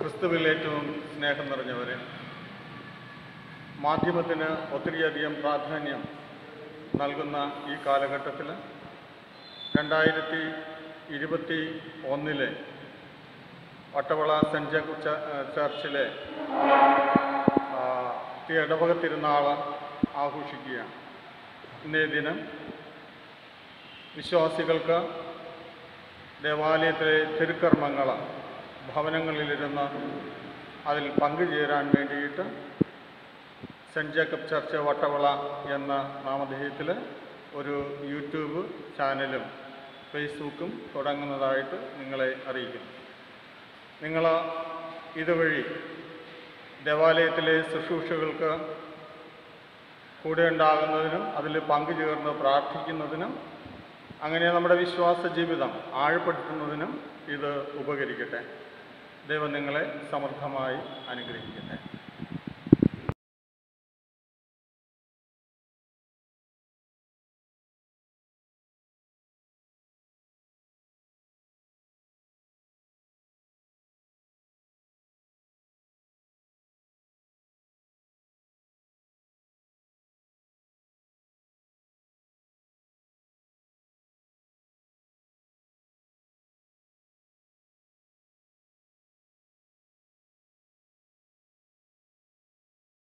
ക്രിസ്തുവിൽ ഏറ്റവും സ്നേഹം നിറഞ്ഞവരെ മാധ്യമത്തിന് ഒത്തിരിയധികം പ്രാധാന്യം നൽകുന്ന ഈ കാലഘട്ടത്തിൽ രണ്ടായിരത്തി ഇരുപത്തി ഒന്നിലെ വട്ടവള സെൻറ്റ് ജേക്കബ് ച- ചർച്ചിലെ ആ, ഈ ഇടവക തിരുനാൾ ആഘോഷിക്കുകയാണ് ഇന്നേ ദിനം വിശ്വാസികൾക്ക് ദേവാലയത്തിലെ തിരുക്കർമ്മങ്ങൾ ഭവനങ്ങളിലിരുന്ന് അതിൽ പങ്കുചേരാൻ വേണ്ടിയിട്ട് സെൻറ്റ് ജേക്കബ് ചർച്ച് വട്ടവള എന്ന നാമധേയത്തിൽ ഒരു യൂട്യൂബ് ചാനലും ഫേസ്ബുക്കും തുടങ്ങുന്നതായിട്ട് നിങ്ങളെ അറിയിക്കുന്നു നിങ്ങൾ ഇതുവഴി ദേവാലയത്തിലെ ശുശ്രൂഷകൾക്ക് കൂടെ ഉണ്ടാകുന്നതിനും അതിൽ പങ്കുചേർന്ന് പ്രാർത്ഥിക്കുന്നതിനും അങ്ങനെ നമ്മുടെ വിശ്വാസ ജീവിതം ആഴപ്പെടുത്തുന്നതിനും ഇത് ഉപകരിക്കട്ടെ ദൈവം നിങ്ങളെ സമൃദ്ധമായി അനുഗ്രഹിക്കട്ടെ